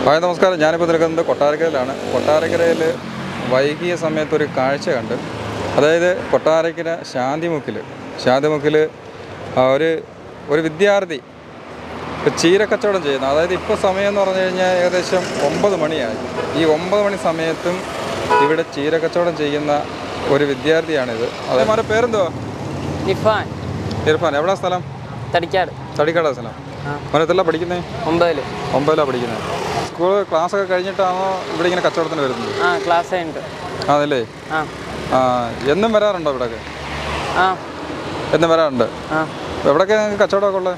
Hi നമസ്കാരം ഞാനിപ്പോൾ നിൽക്കുന്നത് കൊട്ടാരക്കരയിലാണ് കൊട്ടാരക്കരയിൽ വൈകിയ സമയത്ത് ഒരു കാഴ്ച കണ്ട് അതായത് കൊട്ടാരക്കര ശാന്തിമുക്കിൽ ശാന്തിമുക്കിൽ ആ, ഒരു ഒരു വിദ്യാർത്ഥി ഇപ്പോൾ ചീരക്കച്ചവടം ചെയ്യുന്നു അതായത് ഇപ്പോൾ സമയം എന്ന് പറഞ്ഞു കഴിഞ്ഞാൽ ഏകദേശം ഒമ്പത് മണിയായി ഈ ഒമ്പത് മണി സമയത്തും ഇവിടെ ചീരക്കച്ചവടം ചെയ്യുന്ന ഒരു വിദ്യാർത്ഥിയാണിത് അതേമാതിരി പേരെന്തുവാ നിഫാൻ ഇർഫാൻ എവിടെ സ്ഥലം തടിക്കാട് തടിക്കട സ്ഥലം ആ. മനത്തില്ല പഠിക്കുന്നത് ഒമ്പതില് ഒമ്പതിലാണ് പഠിക്കുന്നത് സ്കൂൾ ക്ലാസ്സൊക്കെ കഴിഞ്ഞിട്ടാണോ ഇവിടെ ഇങ്ങനെ കച്ചവടത്തിന് വരുന്നത് ആ ക്ലാസ് കഴിഞ്ഞിട്ട് അതല്ലേ ആ ആ എന്നും വരാറുണ്ടോ ഇവിടെയൊക്കെ ആ എന്നും വരാറുണ്ട് ആ എവിടെയൊക്കെ നിങ്ങൾക്ക് കച്ചവടമൊക്കെ ഉള്ളത്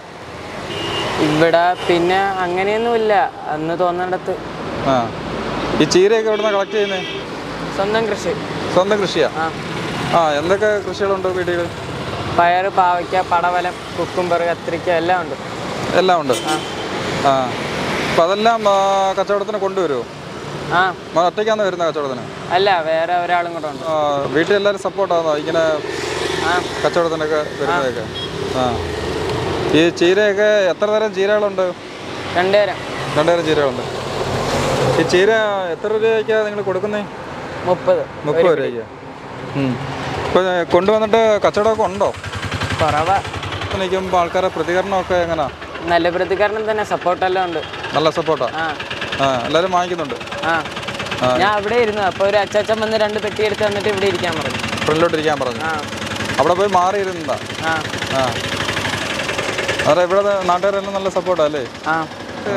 ഇവിടെ പിന്നെ അങ്ങനെയൊന്നുമില്ല അന്ന് തോന്നിടത്ത് ആ ഈ ചീരയൊക്കെ എവിടെ നിന്നാണ് കളക്ട് ചെയ്യുന്നത് സ്വന്തം കൃഷി സ്വന്തം കൃഷിയാ ആ ആ എന്തൊക്കെ കൃഷികളുണ്ട് വീട്ടിൽ പയർ പാവയ്ക്ക പടവലം കുക്കുംബർ കത്തിരിക്ക എല്ലാം ഉണ്ട് എല്ലാം ഉണ്ട് ആ ആ അപ്പം അതെല്ലാം ആ, കച്ചവടത്തിന് കൊണ്ടുവരുമോ ആ നമ്മൾ ഒറ്റയ്ക്കാണ് വരുന്ന കച്ചവടത്തിന് അല്ല വേറെ ഒരാളും കൂടെ ഉണ്ട് ആ, വീട്ടിൽ എല്ലാവരും സപ്പോർട്ടാണോ ഇങ്ങനെ ആ കച്ചവടത്തിനൊക്കെ വരുന്നതൊക്കെ ആ ഈ ചീരയൊക്കെ എത്ര തരം ചീരകളുണ്ട് രണ്ടുപേരും രണ്ടുതരം ചീരകളുണ്ട് ഈ ചീര എത്ര രൂപയ്ക്കാണ് നിങ്ങൾ കൊടുക്കുന്നത് മുപ്പത് മുപ്പത് രൂപയ്ക്ക് ഇപ്പോൾ കൊണ്ടുവന്നിട്ട് കച്ചവടമൊക്കെ ഉണ്ടോ കുറവാ നിൽക്കുമ്പോൾ ആൾക്കാരെ പ്രതികരണമൊക്കെ എങ്ങനെയാ നല്ല പ്രതികരണം തന്നെ സപ്പോർട്ടെല്ലാം ഉണ്ട് നല്ല സപ്പോർട്ടാ ആ ആ എല്ലാവരും വാങ്ങിക്കുന്നുണ്ട് ആ ഞാൻ അവിടെ ഇരുന്നു അപ്പോൾ ഒരു അച്ചാച്ചൻ വന്ന് രണ്ട് പെട്ടി എടുത്ത് തന്നിട്ട് ഇവിടെ ഇരിക്കാൻ പറഞ്ഞു ഫ്രണ്ടിലോട്ടിരിക്കാൻ പറഞ്ഞു ആ അവിടെ പോയി മാറിയിരുന്നതാ ആ ആ അതെ ഇവിടെ നാട്ടുകാരെല്ലാം നല്ല സപ്പോർട്ടാ അല്ലേ ആ ഇത്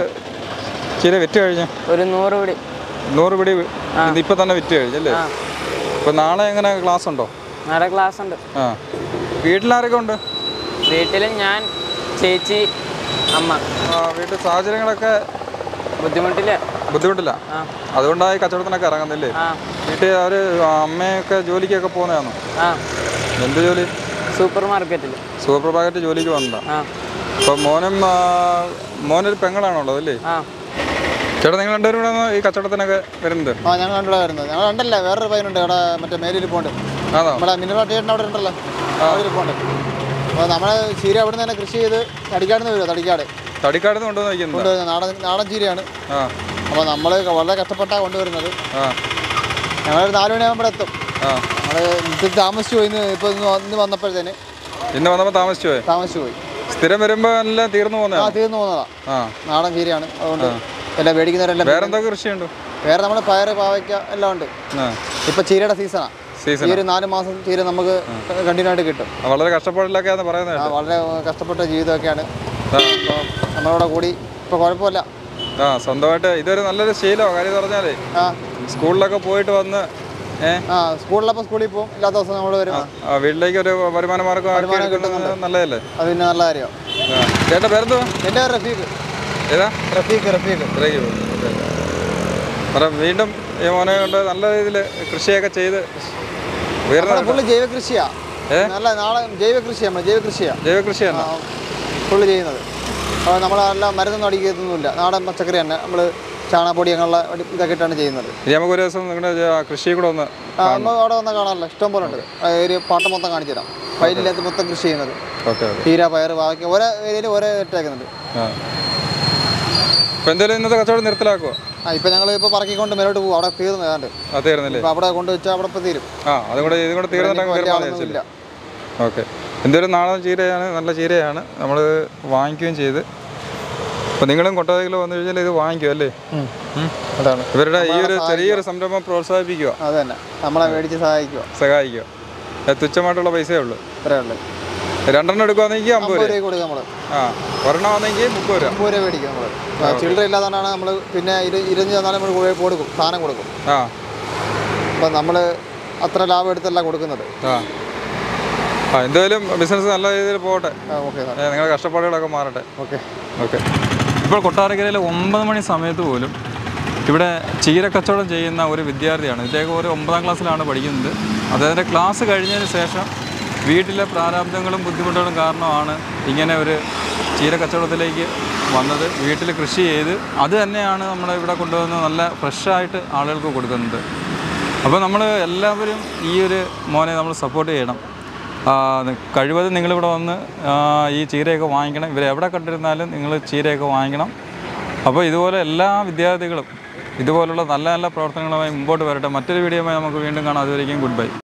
ചീര വിറ്റ് കഴിഞ്ഞു ഒരു നൂറ് പിടി നൂറ് പിടി ഇപ്പം തന്നെ വിറ്റ് കഴിഞ്ഞല്ലേ ആ ഇപ്പം നാളെ എങ്ങനെ ക്ലാസ് ഉണ്ടോ നാളെ ക്ലാസ് ഉണ്ട് ആ വീട്ടിലാരൊക്കെ ഉണ്ട് വീട്ടിൽ ഞാൻ ചേച്ചി അമ്മ ആ, വീട്ടിൽ സാഹചര്യങ്ങളൊക്കെ ബുദ്ധിമുട്ടില്ല ബുദ്ധിമുട്ടില്ല ആ അതുകൊണ്ടായി കച്ചവടത്തിനൊക്കെ ഇറങ്ങുന്നില്ലേ ആ വീട്ടിൽ അവർ അമ്മയൊക്കെ ജോലിക്കൊക്കെ പോകുന്നതാണോ ആ എന്ത് ജോലി സൂപ്പർ മാർക്കറ്റിൽ സൂപ്പർ മാർക്കറ്റ് ജോലിക്ക് വന്നതാ ആ അപ്പം മോനും ആ, മോനൊരു പെങ്ങളാണോ ഉള്ളത് അല്ലേ ആ ചേട്ടാ നിങ്ങൾ രണ്ടുപേരും കൂടെ ഈ കച്ചവടത്തിനൊക്കെ വരുന്നത് ആ ഞങ്ങൾ കണ്ടുള്ള വരുന്നത് ഞങ്ങൾ ഉണ്ടല്ലോ വേറൊരു പയ്യനുണ്ട് അവിടെ മറ്റേ മേലിൽ പോണ്ട് ആണോ നമ്മുടെ മിനറൽ തിയേറ്ററിന് അവിടെ ഉണ്ടല്ലോ അവിടെ പോണ്ട് അപ്പോൾ നമ്മളെ ചീര അവിടെ നിന്ന് തന്നെ കൃഷി ചെയ്ത് തടിക്കാട് നിന്ന് വരുമോ തടിക്കാട് തടിക്കാട് നിന്ന് കൊണ്ടുവന്ന് വയ്ക്കുന്നത് കൊണ്ടുവരുന്നത് നാടൻ നാടൻ ചീരയാണ് ആ അപ്പോൾ നമ്മൾ വളരെ കഷ്ടപ്പെട്ടാണ് കൊണ്ടുവരുന്നത് ആ ഞങ്ങളൊരു നാല് മണിയാകുമ്പോൾ ഇവിടെ എത്തും ആ നമ്മൾ ഇത് താമസിച്ചു പോയി ഇന്ന് ഇപ്പോൾ ഇന്ന് വ- ഇന്ന് വന്നപ്പോഴത്തേന് ഇന്ന് വന്നപ്പോൾ താമസിച്ചു പോയി താമസിച്ചു പോയി സ്ഥിരം വരുമ്പോൾ എല്ലാം തീർന്നു ആ പോകുന്നതാണ് തീർന്നു പോകുന്നതാ ആ നാടൻ ചീരയാണ് അതുകൊണ്ട് എല്ലാം മേടിക്കുന്നവരെല്ലാം വേറെ എന്തൊക്കെ കൃഷിയുണ്ട് വേറെ നമ്മൾ പയറ് പാവയ്ക്ക എല്ലാം ഉണ്ട് ആ ഇപ്പോൾ ചീരയുടെ സീസണാണ് സീസൺ ഈ ഒരു നാല് മാസം ചീര നമുക്ക് കണ്ടിന്യൂ ആയിട്ട് കിട്ടും വളരെ കഷ്ടപ്പാടിലൊക്കെയാണ് പറയുന്നത് ആ, വളരെ കഷ്ടപ്പെട്ട ജീവിതമൊക്കെയാണ് ആ. അപ്പോൾ നമ്മളോടെ കൂടി ഇപ്പോൾ കുഴപ്പമില്ല ആ സ്വന്തമായിട്ട് ഇതൊരു നല്ലൊരു ശീലമാണ് കാര്യം എന്ന് പറഞ്ഞാലേ ആ സ്കൂളിലൊക്കെ പോയിട്ട് വന്ന് ഏ ആ സ്കൂളിലപ്പോൾ സ്കൂളിൽ പോകും ഇല്ലാത്ത ദിവസം നമ്മൾ വരും ആ, വീട്ടിലേക്ക് ഒരു വരുമാന മാർഗം ആക്കി എടുക്കുന്നത് നല്ലതല്ലേ അത് പിന്നെ നല്ല കാര്യമാണ് ആ. ചേട്ടാ പേരെന്തോ എൻ്റെ പേര് റഫീഖ് ഏതാ റഫീഖ് റഫീഖ് ഇത്രയ്ക്ക് പോകും. ഓക്കേ. അന്നേരം വീണ്ടും ഈ മോനെ കൊണ്ട് നല്ല രീതിയിൽ കൃഷിയൊക്കെ ചെയ്ത് ഉയർന്ന നമ്മുടെ ഫുള്ള് ജൈവ കൃഷിയാണ് ഏ? നല്ല നാളെ ജൈവ കൃഷി നമ്മൾ ജൈവ കൃഷിയാണ് ജൈവ കൃഷിയാണ് ഫുള്ള് ചെയ്യുന്നത് അപ്പോൾ നമ്മൾ നല്ല മരുന്നൊന്നും അടിക്കുന്നൊന്നുമില്ല നാടൻ പച്ചക്കറി തന്നെ നമ്മൾ ചാണകപ്പൊടി അങ്ങനെയുള്ള അടി- ഇതൊക്കെ ഇട്ടാണ് ചെയ്യുന്നത് ഇനി നമുക്ക് ഒരു ദിവസം നിങ്ങളുടെ കൃഷി കൂടെ ഒന്ന് ആ, നമ്മൾ അവിടെ വന്നാൽ കാണാമല്ലോ ഇഷ്ടം പോലെ ഉണ്ട് ആ, ഒരു പാട്ടം മൊത്തം കാണിച്ചു തരാം വയലിനകത്ത് മൊത്തം കൃഷി ചെയ്യുന്നത് ഓക്കെ ഓക്കെ ചീര പയർ വാഴയ്ക്ക ഓരോ ഏരിയയിൽ ഓരോ ഇട്ടേക്കുന്നുണ്ട് ആ അപ്പോൾ എന്തായാലും ഇന്നത്തെ കച്ചവടം നിർത്തലാക്കുമോ ആ ഇപ്പം ഞങ്ങൾ ഇപ്പോൾ പറക്കിക്കൊണ്ട് മേലോട്ട് പോകും അവിടെ തീർന്നു ഏതാണ്ട് അത് തീർന്നില്ലേ ഇപ്പം അവിടെ കൊണ്ട് വെച്ചാൽ അവിടെ ഇപ്പോൾ തീരും ആ അതും കൂടെ ഇതും കൂടെ തീർന്നിട്ടങ്ങ് വലിയ തീർമാനം ആളൊന്നും ഇല്ല ഓക്കെ എന്തായാലും നാടൻ ചീരയാണ് നല്ല ചീരയാണ് നമ്മൾ വാങ്ങിക്കുകയും ചെയ്ത് അപ്പോൾ നിങ്ങളും കൊട്ടാരത്തിൽ വന്നു കഴിഞ്ഞാൽ ഇത് വാങ്ങിക്കും അല്ലേ ഉം. അതാണ് ഇവരുടെ ഈ ഒരു ചെറിയൊരു സംരംഭം പ്രോത്സാഹിപ്പിക്കുക അത് തന്നെ നമ്മളെ മേടിച്ച് സഹായിക്കുക സഹായിക്കുക അത് തുച്ഛമായിട്ടുള്ള പൈസയേ ഉള്ളൂ ഇത്രയേ ഉള്ളൂ രണ്ടെണ്ണം എടുക്കുവാണെങ്കിൽ അമ്പത് അമ്പത് രൂപ രൂപ കൊടുക്കും നമ്മൾ ആ ഒരെണ്ണം വന്നെങ്കിൽ മുപ്പത് രൂപ അമ്പത് രൂപ മേടിക്കും നമ്മൾ ചില്ലറ ഇല്ലാതാണ് നമ്മൾ പിന്നെ ഇരു ഇരുന്ന് ചെന്നാലും നമ്മൾ കൊടു- കൊടുക്കും സാധനം കൊടുക്കും ആ അപ്പം നമ്മൾ അത്ര ലാഭം എടുത്തല്ല കൊടുക്കുന്നത് ആ ആ എന്തായാലും ബിസിനസ് നല്ല രീതിയിൽ പോകട്ടെ ഓക്കെ സാർ ഏ, നിങ്ങളുടെ കഷ്ടപ്പാടുകളൊക്കെ മാറട്ടെ ഓക്കെ ഓക്കെ ഇപ്പോൾ കൊട്ടാരക്കരയിൽ ഒമ്പത് മണി സമയത്ത് പോലും ഇവിടെ ചീരക്കച്ചവടം ചെയ്യുന്ന ഒരു വിദ്യാർത്ഥിയാണ് ഇദ്ദേഹം ഒരു ഒമ്പതാം ക്ലാസ്സിലാണ് പഠിക്കുന്നത് അദ്ദേഹത്തിൻ്റെ ക്ലാസ് കഴിഞ്ഞതിന് ശേഷം വീട്ടിലെ പ്രാരാബ്ദങ്ങളും ബുദ്ധിമുട്ടുകളും കാരണമാണ് ഇങ്ങനെ ഒരു ചീരക്കച്ചവടത്തിലേക്ക് വന്നത് വീട്ടിൽ കൃഷി ചെയ്ത് അത് തന്നെയാണ് നമ്മൾ ഇവിടെ കൊണ്ടുവന്ന് നല്ല ഫ്രഷായിട്ട് ആളുകൾക്ക് കൊടുക്കുന്നത് അപ്പോൾ നമ്മൾ എല്ലാവരും ഈ ഒരു മോനെ നമ്മൾ സപ്പോർട്ട് ചെയ്യണം ആ, നി- കഴിവതും നിങ്ങളിവിടെ വന്ന് ആ, ഈ ചീരയൊക്കെ വാങ്ങിക്കണം ഇവരെ എവിടെ കണ്ടിരുന്നാലും നിങ്ങൾ ചീരയൊക്കെ വാങ്ങിക്കണം അപ്പോൾ ഇതുപോലെ എല്ലാ വിദ്യാർത്ഥികളും ഇതുപോലുള്ള നല്ല നല്ല പ്രവർത്തനങ്ങളുമായി മുമ്പോട്ട് വരട്ടെ മറ്റൊരു വീഡിയോയുമായി നമുക്ക് വീണ്ടും കാണാം അതുവരെയും ഗുഡ് ബൈ